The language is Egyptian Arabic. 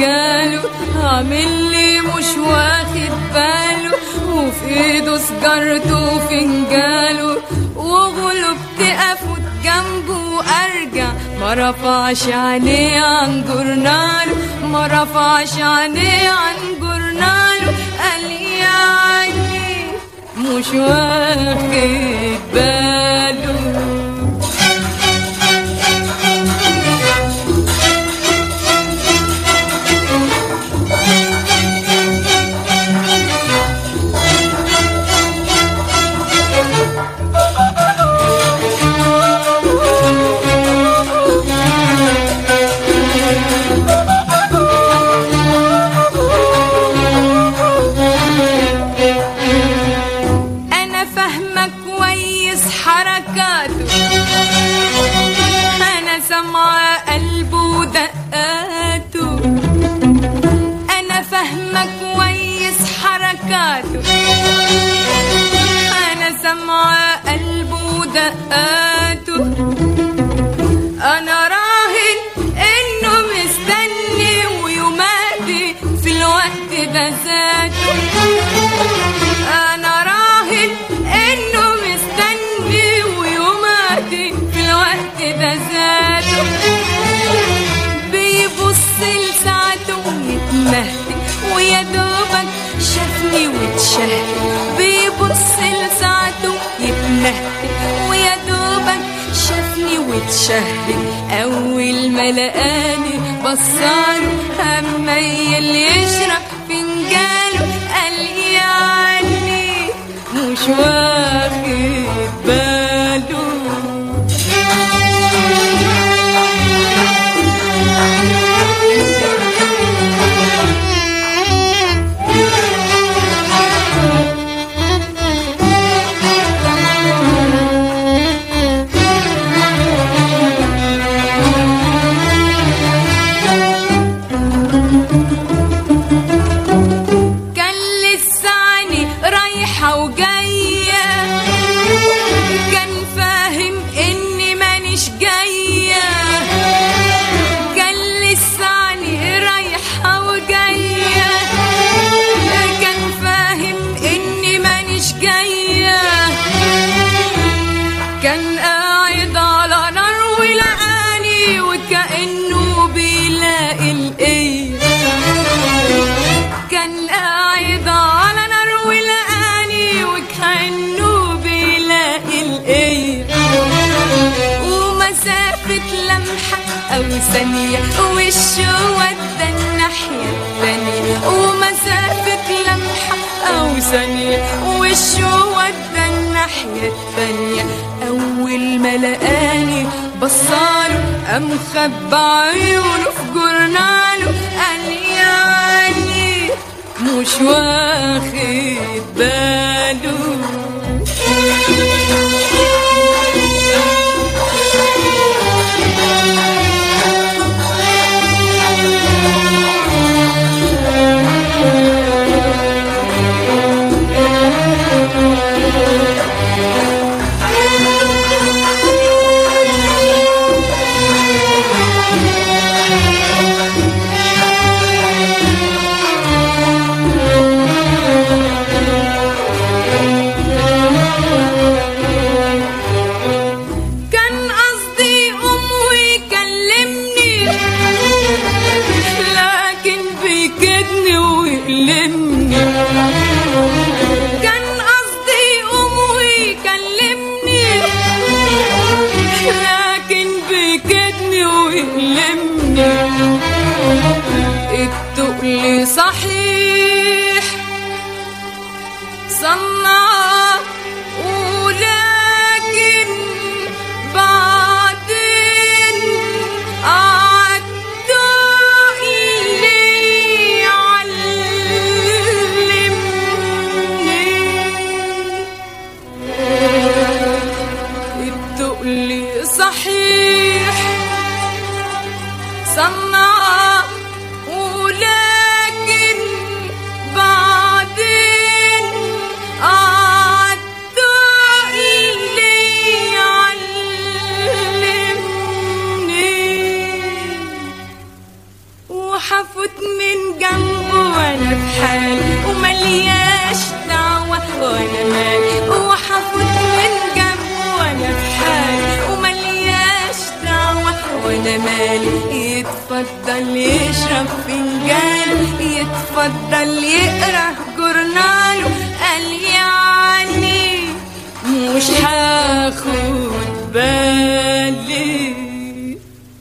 فنجاله عامل لي مش واخد باله وفي ايده سجارته وفنجاله وغلبت افوت جنبه وارجع ما رفعش عينيه عن جورناله ما رفعش عينيه عن جورناله قال يعني مش واخد باله انا فاهمه كويس حركاته انا سامعه قلبه ودقاته انا فاهمه كويس حركاته انا سامعه قلبه ودقاته انا راهن انه مستني ويمادي في الوقت ده ذاته انا راهن انه مستني ويمادي في الوقت ده ذاته بيبص لساعته ويتمهدي ويا دوبك شافني واتشهد بيبص لساعته يتمهدي ويا دوبك شافني واتشهد اول ما لقاني بصاله هميل يشرب فنجاله قال يعني مش واخد باله كان لساني رايحة وجاية كان فاهم إني مانيش جاية كان لساني رايحة وجاية كان فاهم إني مانيش جاية كان قاعد على نار ولقاني وكأنه بيلاقي الإيه كان قاعد على نار ولقاني وكأنه بيلاقي الإيه ومسافة لمحة أو ثانية وشه ودى الناحية التانية ومسافة لمحة أو ثانية وشه ودى الناحية التانية أول ما لقاني بصاله قام خبى عيونه في جورناله قال يعني مش واخد باله كان قصدي يقوم ويكلمني لكن بيكدني ويقلمني كان قصدي يقوم ويكلمني لكن بيكدني ويقلمني التقل صحيح صنع ولكن بعدين عالدق اللي علمني التقل صحيح صنع ولكن بعدين وانا مالي وحفوت من جنبه وانا في حالي وملياش دعوة وانا مالي يتفضل يشرب فنجان يتفضل يقرا جورناله قال يعني